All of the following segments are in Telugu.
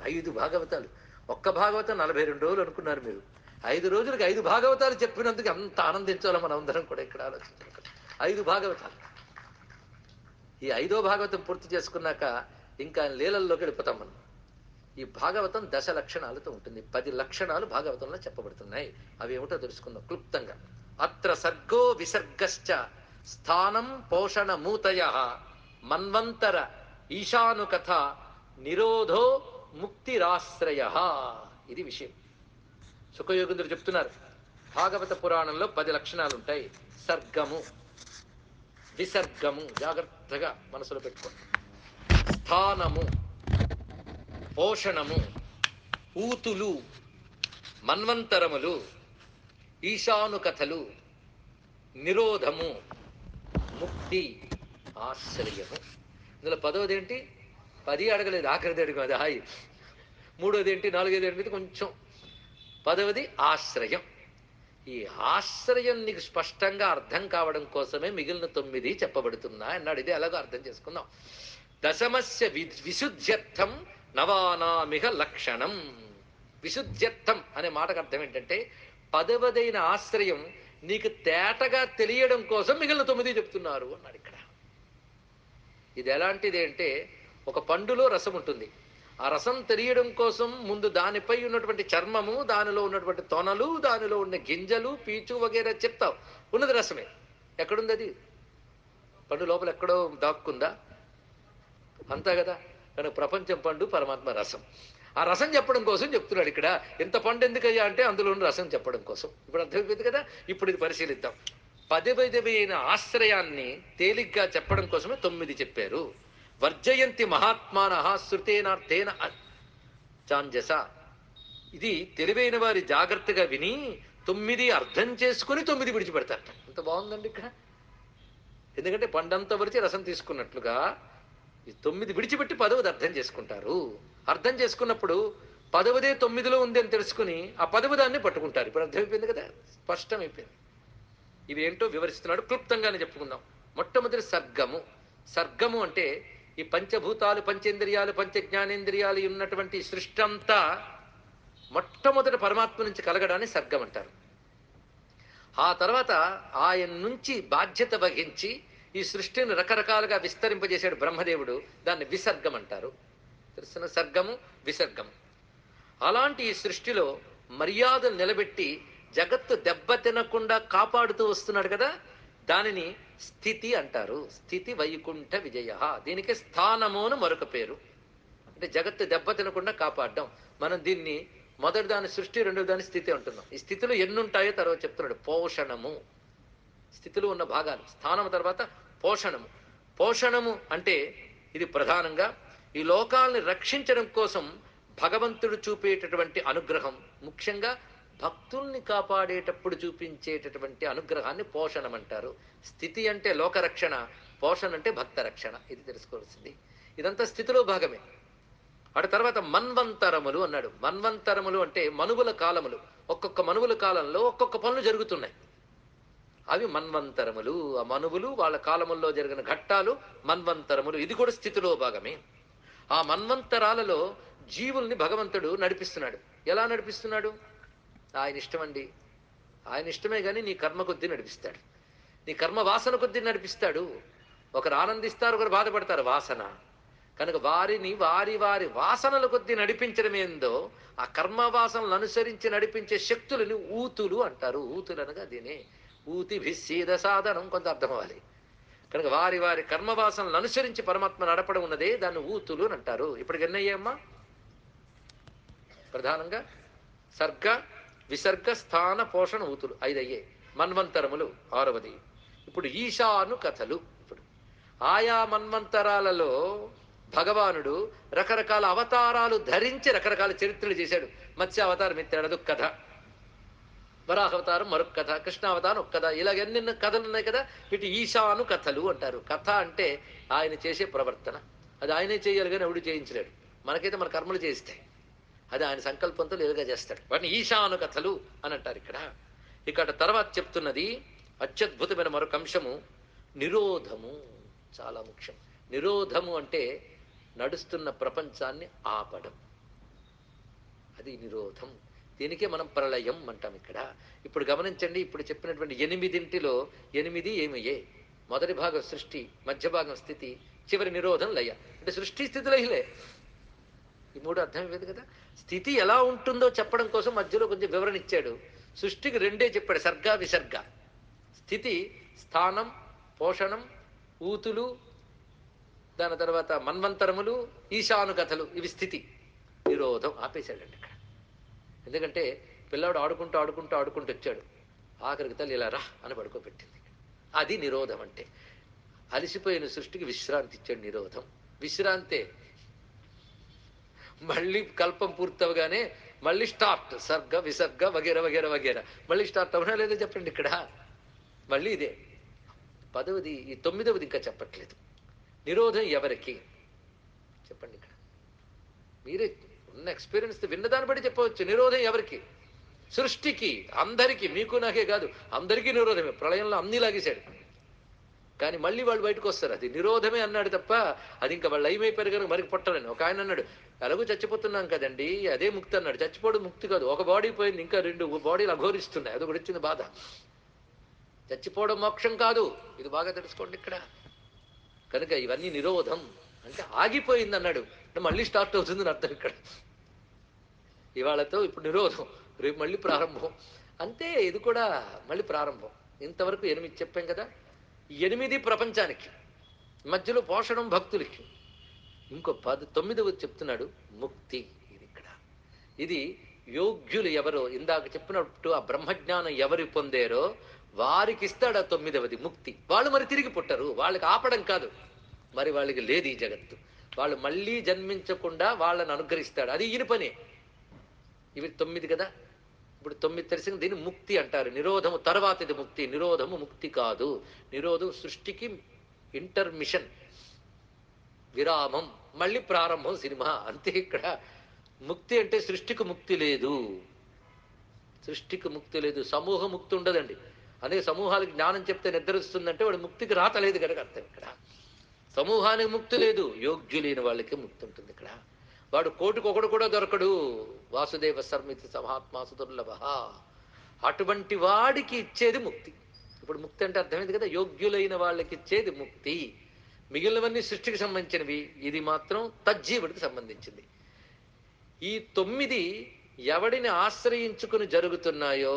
ఐదు భాగవతాలు ఒక్క భాగవతం నలభై రెండు రోజులు అనుకున్నారు మీరు ఐదు రోజులకి ఐదు భాగవతాలు చెప్పినందుకు అంత ఆనందించాలో మనం అందరం కూడా ఇక్కడ ఆలోచించాలి ఐదు భాగవతాలు ఈ ఐదో భాగవతం పూర్తి చేసుకున్నాక ఇంకా లీలల్లోకి వెళ్ళిపోతాం మనం ఈ భాగవతం దశ లక్షణాలతో ఉంటుంది పది లక్షణాలు భాగవతంలో చెప్పబడుతున్నాయి అవి ఏమిటో తెలుసుకుందాం క్లుప్తంగా అత్ర సర్గో విసర్గశ్చ స్థానం పోషణ మూతయ మన్వంతర ఈశాను కథ నిరోధో ముక్తిరాశ్రయ ఇది విషయం సుఖయోగంధ్రుడు చెప్తున్నారు భాగవత పురాణంలో పది లక్షణాలు ఉంటాయి సర్గము విసర్గము జాగ్రత్తగా మనసులో పెట్టుకోండి స్థానము పోషణము ఊతులు మన్వంతరములు ఈశాను కథలు నిరోధము ముక్తి ఆశ్రయము ఇందులో పదవది ఏంటి పది అడగలేదు ఆఖరిది అడిగి అది హాయి మూడోది ఏంటి నాలుగోది ఏంటి కొంచెం పదవది ఆశ్రయం ఈ ఆశ్రయం నీకు స్పష్టంగా అర్థం కావడం కోసమే మిగిలిన తొమ్మిది చెప్పబడుతున్నాయి అన్నాడు ఇది ఎలాగో అర్థం చేసుకుందాం దశమస్య వి విశుద్ధ్యర్థం నవానామిహ లక్షణం విశుద్ధ్యర్థం అనే మాటకు అర్థం ఏంటంటే పదవదైన ఆశ్రయం నీకు తేటగా తెలియడం కోసం మిగిలిన తొమ్మిది చెప్తున్నారు అన్నాడు ఇక్కడ ఇది ఎలాంటిది అంటే ఒక పండులో రసం ఉంటుంది ఆ రసం తెలియడం కోసం ముందు దానిపై ఉన్నటువంటి చర్మము దానిలో ఉన్నటువంటి తొనలు దానిలో ఉన్న గింజలు పీచు వగేరా చెప్తావు ఉన్నది రసమే ఎక్కడుంది అది పండు లోపల ఎక్కడో దాక్కుందా అంతా కదా కానీ ప్రపంచం పండు పరమాత్మ రసం ఆ రసం చెప్పడం కోసం చెప్తున్నాడు ఇక్కడ ఎంత పండు ఎందుకయ్యా అంటే అందులో ఉన్న రసం చెప్పడం కోసం ఇప్పుడు అర్థమైపోయింది కదా ఇప్పుడు ఇది పరిశీలిద్దాం పది పదవైన ఆశ్రయాన్ని తేలిగ్గా చెప్పడం కోసమే తొమ్మిది చెప్పారు వర్జయంతి మహాత్మాన శృతేనార్థేన అ- చాంజస ఇది తెలివైన వారి జాగ్రత్తగా విని తొమ్మిది అర్థం చేసుకుని తొమ్మిది విడిచిపెడతారట ఎంత బాగుందండి ఇక్కడ ఎందుకంటే పండంతా వరిచి రసం తీసుకున్నట్లుగా ఈ తొమ్మిది విడిచిపెట్టి పదవది అర్థం చేసుకుంటారు అర్థం చేసుకున్నప్పుడు పదవదే తొమ్మిదిలో ఉంది అని తెలుసుకుని ఆ పదవి దాన్ని పట్టుకుంటారు ఇప్పుడు అర్థమైపోయింది కదా స్పష్టమైపోయింది ఇవి ఏంటో వివరిస్తున్నాడు క్లుప్తంగానే చెప్పుకుందాం మొట్టమొదటి సర్గము సర్గము అంటే ఈ పంచభూతాలు పంచేంద్రియాలు పంచ జ్ఞానేంద్రియాలు ఉన్నటువంటి ఈ సృష్టి అంతా మొట్టమొదటి పరమాత్మ నుంచి కలగడాన్ని సర్గం అంటారు ఆ తర్వాత ఆయన నుంచి బాధ్యత వహించి ఈ సృష్టిని రకరకాలుగా విస్తరింపజేశాడు బ్రహ్మదేవుడు దాన్ని విసర్గం అంటారు తెలిసిన సర్గము విసర్గము అలాంటి ఈ సృష్టిలో మర్యాదలు నిలబెట్టి జగత్తు దెబ్బ తినకుండా కాపాడుతూ వస్తున్నాడు కదా దానిని స్థితి అంటారు స్థితి వైకుంఠ విజయ దీనికి స్థానము అని మరొక పేరు అంటే జగత్తు దెబ్బ తినకుండా కాపాడడం మనం దీన్ని మొదటి దాని సృష్టి రెండో దాని స్థితి అంటున్నాం ఈ స్థితిలో ఎన్ని ఉంటాయో తర్వాత చెప్తున్నాడు పోషణము స్థితిలో ఉన్న భాగాలు స్థానం తర్వాత పోషణము పోషణము అంటే ఇది ప్రధానంగా ఈ లోకాల్ని రక్షించడం కోసం భగవంతుడు చూపేటటువంటి అనుగ్రహం ముఖ్యంగా భక్తుల్ని కాపాడేటప్పుడు చూపించేటటువంటి అనుగ్రహాన్ని పోషణం అంటారు స్థితి అంటే లోకరక్షణ పోషణ అంటే భక్త రక్షణ ఇది తెలుసుకోవాల్సింది ఇదంతా స్థితిలో భాగమే అటు తర్వాత మన్వంతరములు అన్నాడు మన్వంతరములు అంటే మనువుల కాలములు ఒక్కొక్క మనువుల కాలంలో ఒక్కొక్క పనులు జరుగుతున్నాయి అవి మన్వంతరములు ఆ మనువులు వాళ్ళ కాలముల్లో జరిగిన ఘట్టాలు మన్వంతరములు ఇది కూడా స్థితిలో భాగమే ఆ మన్వంతరాలలో జీవుల్ని భగవంతుడు నడిపిస్తున్నాడు ఎలా నడిపిస్తున్నాడు ఆయన ఇష్టమండి ఆయన ఇష్టమే కానీ నీ కర్మ కొద్దీ నడిపిస్తాడు నీ కర్మ వాసన కొద్దీ నడిపిస్తాడు ఒకరు ఆనందిస్తారు ఒకరు బాధపడతారు వాసన కనుక వారిని వారి వారి వాసనల కొద్దీ నడిపించడం ఏందో ఆ కర్మ వాసనలను అనుసరించి నడిపించే శక్తులని ఊతులు అంటారు ఊతులు అనగా దీనే ఊతి భిస్సీద సాధనం కొంత అర్థం అవ్వాలి కనుక వారి వారి కర్మవాసనలను అనుసరించి పరమాత్మ నడపడం ఉన్నదే దాన్ని ఊతులు అని అంటారు ఇప్పటికి ఎన్నయ్యమ్మా ప్రధానంగా సర్గ విసర్గ స్థాన పోషణ ఊతులు ఐదయ్యే మన్వంతరములు ఆరవది ఇప్పుడు ఈశాను కథలు ఇప్పుడు ఆయా మన్వంతరాలలో భగవానుడు రకరకాల అవతారాలు ధరించి రకరకాల చరిత్రలు చేశాడు మత్స్య అవతారం ఎత్తాడు అదొక కథ వరాహ అవతారం మరొక కథ కృష్ణ అవతారం ఒక కథ ఇలాగ ఎన్నెన్నో కథలు ఉన్నాయి కదా వీటి ఈశాను కథలు అంటారు కథ అంటే ఆయన చేసే ప్రవర్తన అది ఆయనే చేయాలి కానీ ఎవడు చేయించలేడు మనకైతే మన కర్మలు చేయిస్తాయి అది ఆయన సంకల్పంతో లేదుగా చేస్తాడు వాటిని ఈశాను కథలు అని అంటారు ఇక్కడ ఇక్కడ తర్వాత చెప్తున్నది అత్యద్భుతమైన మరొక అంశము నిరోధము చాలా ముఖ్యం నిరోధము అంటే నడుస్తున్న ప్రపంచాన్ని ఆపడం అది నిరోధం దీనికే మనం ప్రళయం అంటాం ఇక్కడ ఇప్పుడు గమనించండి ఇప్పుడు చెప్పినటువంటి ఎనిమిదింటిలో ఎనిమిది ఏమయ్యే మొదటి భాగం సృష్టి మధ్య భాగం స్థితి చివరి నిరోధం లయ అంటే సృష్టి స్థితి లయలే ఈ మూడు అర్థం లేదు కదా స్థితి ఎలా ఉంటుందో చెప్పడం కోసం మధ్యలో కొంచెం వివరణ ఇచ్చాడు సృష్టికి రెండే చెప్పాడు సర్గ విసర్గ స్థితి స్థానం పోషణం ఊతులు దాని తర్వాత మన్వంతరములు ఈశాను కథలు ఇవి స్థితి నిరోధం ఆపేశాడండి ఇక్కడ ఎందుకంటే పిల్లాడు ఆడుకుంటూ ఆడుకుంటూ ఆడుకుంటూ వచ్చాడు ఆఖరికి తల్లి ఇలా రా అని పడుకోబెట్టింది అది నిరోధం అంటే అలసిపోయిన సృష్టికి విశ్రాంతి ఇచ్చాడు నిరోధం విశ్రాంతే మళ్ళీ కల్పం పూర్తవగానే మళ్ళీ స్టార్ట్ సర్గ విసర్గ వగేర వగేర వగేర మళ్ళీ స్టార్ట్ అవునా లేదో చెప్పండి ఇక్కడ మళ్ళీ ఇదే పదవది ఈ తొమ్మిదవది ఇంకా చెప్పట్లేదు నిరోధం ఎవరికి చెప్పండి ఇక్కడ మీరే ఉన్న ఎక్స్పీరియన్స్ విన్నదాన్ని బట్టి చెప్పవచ్చు నిరోధం ఎవరికి సృష్టికి అందరికీ మీకు నాకే కాదు అందరికీ నిరోధమే ప్రళయంలో అన్ని లాగేశాడు కానీ మళ్ళీ వాళ్ళు బయటకు వస్తారు అది నిరోధమే అన్నాడు తప్ప అది ఇంకా వాళ్ళు లయమైపోయారు కనుక మరికి పొట్టలేని ఒక ఆయన అన్నాడు ఎలాగో చచ్చిపోతున్నాం కదండి అదే ముక్తి అన్నాడు చచ్చిపోవడం ముక్తి కాదు ఒక బాడీ పోయింది ఇంకా రెండు బాడీలు అఘోరిస్తున్నాయి అది ఒకటి వచ్చింది బాధ చచ్చిపోవడం మోక్షం కాదు ఇది బాగా తెలుసుకోండి ఇక్కడ కనుక ఇవన్నీ నిరోధం అంటే ఆగిపోయింది అన్నాడు అంటే మళ్ళీ స్టార్ట్ అవుతుందని అర్థం ఇక్కడ ఇవాళతో ఇప్పుడు నిరోధం రేపు మళ్ళీ ప్రారంభం అంతే ఇది కూడా మళ్ళీ ప్రారంభం ఇంతవరకు ఎనిమిది చెప్పాం కదా ఎనిమిది ప్రపంచానికి మధ్యలో పోషణం భక్తులకి ఇంకో పది తొమ్మిదవది చెప్తున్నాడు ముక్తి ఇది ఇక్కడ ఇది యోగ్యులు ఎవరో ఇందాక చెప్పినట్టు ఆ బ్రహ్మజ్ఞానం ఎవరు పొందారో వారికి ఇస్తాడు ఆ తొమ్మిదవది ముక్తి వాళ్ళు మరి తిరిగి పుట్టరు వాళ్ళకి ఆపడం కాదు మరి వాళ్ళకి లేదు ఈ జగత్తు వాళ్ళు మళ్ళీ జన్మించకుండా వాళ్ళని అనుగ్రహిస్తాడు అది ఈయన పని ఇవి తొమ్మిది కదా ఇప్పుడు తొమ్మిది తెలిసిన దీన్ని ముక్తి అంటారు నిరోధము తర్వాత ఇది ముక్తి నిరోధము ముక్తి కాదు నిరోధం సృష్టికి ఇంటర్మిషన్ విరామం మళ్ళీ ప్రారంభం సినిమా అంతే ఇక్కడ ముక్తి అంటే సృష్టికి ముక్తి లేదు సృష్టికి ముక్తి లేదు సమూహ ముక్తి ఉండదండి అదే సమూహాలకు జ్ఞానం చెప్తే నిద్రిస్తుందంటే వాడు ముక్తికి రాతలేదు కనుక అర్థం ఇక్కడ సమూహానికి ముక్తి లేదు యోగ్యులైన వాళ్ళకి ముక్తి ఉంటుంది ఇక్కడ వాడు కోటికి ఒకడు కూడా దొరకడు వాసుదేవ సర్మితి సమాత్మాసు దుర్లభ అటువంటి వాడికి ఇచ్చేది ముక్తి ఇప్పుడు ముక్తి అంటే అర్థమైంది కదా యోగ్యులైన వాళ్ళకి ఇచ్చేది ముక్తి మిగిలినవన్నీ సృష్టికి సంబంధించినవి ఇది మాత్రం తజ్జీవుడికి సంబంధించింది ఈ తొమ్మిది ఎవడిని ఆశ్రయించుకుని జరుగుతున్నాయో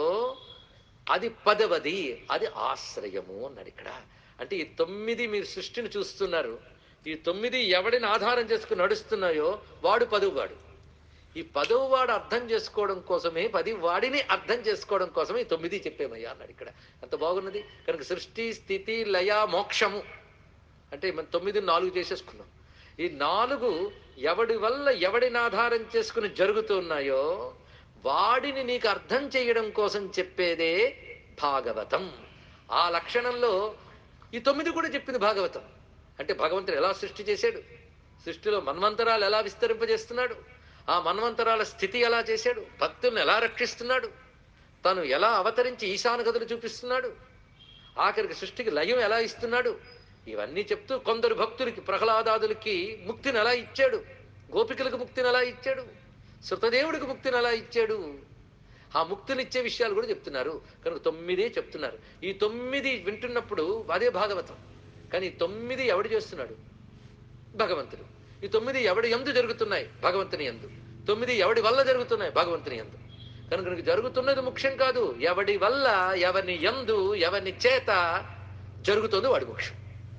అది పదవది అది ఆశ్రయము అన్నాడు ఇక్కడ అంటే ఈ తొమ్మిది మీరు సృష్టిని చూస్తున్నారు ఈ తొమ్మిది ఎవడిని ఆధారం చేసుకుని నడుస్తున్నాయో వాడు పదువువాడు ఈ పదవువాడు అర్థం చేసుకోవడం కోసమే పది వాడిని అర్థం చేసుకోవడం కోసమే ఈ తొమ్మిది చెప్పేమయ్యా అన్నాడు ఇక్కడ ఎంత బాగున్నది కనుక సృష్టి స్థితి లయ మోక్షము అంటే మనం తొమ్మిది నాలుగు చేసేసుకున్నాం ఈ నాలుగు ఎవడి వల్ల ఎవడిని ఆధారం చేసుకుని జరుగుతున్నాయో వాడిని నీకు అర్థం చేయడం కోసం చెప్పేదే భాగవతం ఆ లక్షణంలో ఈ తొమ్మిది కూడా చెప్పింది భాగవతం అంటే భగవంతుడు ఎలా సృష్టి చేశాడు సృష్టిలో మన్వంతరాలు ఎలా విస్తరింపజేస్తున్నాడు ఆ మన్వంతరాల స్థితి ఎలా చేశాడు భక్తుల్ని ఎలా రక్షిస్తున్నాడు తను ఎలా అవతరించి ఈశాన గదులు చూపిస్తున్నాడు ఆఖరికి సృష్టికి లయం ఎలా ఇస్తున్నాడు ఇవన్నీ చెప్తూ కొందరు భక్తులకి ప్రహ్లాదాదులకి ముక్తిని ఎలా ఇచ్చాడు గోపికలకు ముక్తిని ఎలా ఇచ్చాడు శృతదేవుడికి ముక్తిని ఎలా ఇచ్చాడు ఆ ముక్తినిచ్చే విషయాలు కూడా చెప్తున్నారు కనుక తొమ్మిదే చెప్తున్నారు ఈ తొమ్మిది వింటున్నప్పుడు అదే భాగవతం కానీ ఈ తొమ్మిది ఎవడు చేస్తున్నాడు భగవంతుడు ఈ తొమ్మిది ఎవడి ఎందు జరుగుతున్నాయి భగవంతుని ఎందు తొమ్మిది ఎవడి వల్ల జరుగుతున్నాయి భగవంతుని ఎందు కనుక నీకు జరుగుతున్నది ముఖ్యం కాదు ఎవడి వల్ల ఎవరిని ఎందు ఎవరిని చేత జరుగుతుందో వాడి ముఖ్యం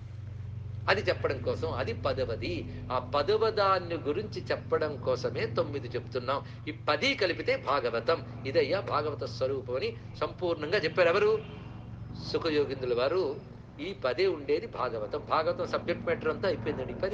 అది చెప్పడం కోసం అది పదవది ఆ పదవదాన్ని గురించి చెప్పడం కోసమే తొమ్మిది చెప్తున్నాం ఈ పది కలిపితే భాగవతం ఇదయ్యా భాగవత స్వరూపం అని సంపూర్ణంగా చెప్పారు ఎవరు సుఖయోగిందుల వారు ఈ పదే ఉండేది భాగవతం భాగవతం సబ్జెక్ట్ మ్యాటర్ అంతా అయిపోయిందండి ఈ పది